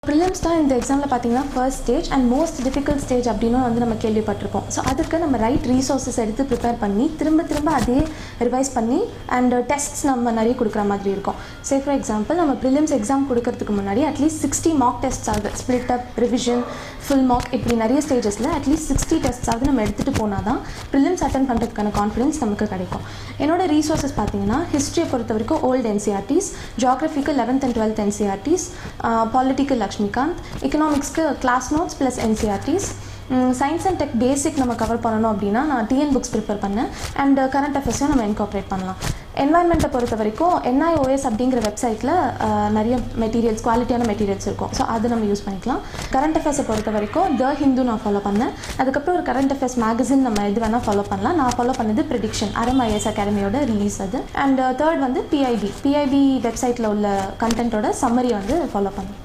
prelims தான் இந்த எக்ஸாமில் பார்த்தீங்கன்னா first stage and most difficult stage அப்படின்னு வந்து நம்ம கேள்விப்பட்டிருப்போம் ஸோ அதுக்கு நம்ம ரைட் ரீசோர்ஸஸ் எடுத்து ப்ரிப்பேர் பண்ணி திரும்ப திரும்ப அதே ரிவைஸ் பண்ணி அண்ட் டெஸ்ட்ஸ் நம்ம நிறைய கொடுக்குற மாதிரி இருக்கும் சே ஃபார் எக்ஸாம்பிள் நம்ம ப்ரிலிம்ஸ் எக்ஸாம் கொடுக்கறதுக்கு முன்னாடி அட்லீஸ்ட் சிக்ஸ்டி மார்க் டெஸ்ட்ஸ் ஆகுது split up revision full mark இப்படி நிறைய ஸ்டேஜஸில் அட்லீஸ்ட் சிக்ஸ்டி டெஸ்ட்ஸ் ஆகுது நம்ம எடுத்துகிட்டு போனால் தான் ப்ரிலிம்ஸ் அட்டன் பண்ணுறதுக்கான கான்ஃபிடன்ஸ் நமக்கு கிடைக்கும் என்னோட ரீசோர்ஸஸ் பார்த்தீங்கன்னா ஹிஸ்ட்ரியை பொறுத்த வரைக்கும் ஓல்டு என்சிஆர்டிஸ் ஜாகிரஃபிக்கு eleventh and twelfth NCERTs political Laxmikanth எக்கனாமிக்ஸ்க்கு class notes plus NCERTs science and tech basic நம்ம கவர் பண்ணணும் அப்படின்னா நான் டிஎன் புக்ஸ் ப்ரிப்பேர் பண்ணேன் அண்ட் கரண்ட் அஃபேர்ஸையும் நம்ம இன்கார்ப்ரேட் பண்ணலாம் என்வாயன்மெண்ட்டை பொறுத்த வரைக்கும் என்ஐஓஎஸ் அப்படிங்கிற வெப்சைட்டில் நிறைய மெட்டீரியல்ஸ் குவாலிட்டியான மெட்டீரியல்ஸ் இருக்கும் ஸோ அதை நம்ம யூஸ் பண்ணிக்கலாம் கரண்ட் அஃபேர்ஸை பொறுத்த வரைக்கும் த ஹிந்து நான் ஃபாலோ பண்ணேன் அதுக்கப்புறம் ஒரு கரண்ட் அஃபேர்ஸ் மேகசின் நம்ம எது வேணால் ஃபாலோ பண்ணலாம் நான் ஃபாலோ பண்ணது ப்ரிடிக்ஷன் அரம் ஐஎஸ் அகாடமியோட ரிலீஸ் அது அண்ட் தேர்ட் வந்து பிஐபி பிஐபி வெப்சைட்டில் உள்ள கண்டென்ட்டோட சம்மரி வந்து ஃபாலோ பண்ணேன்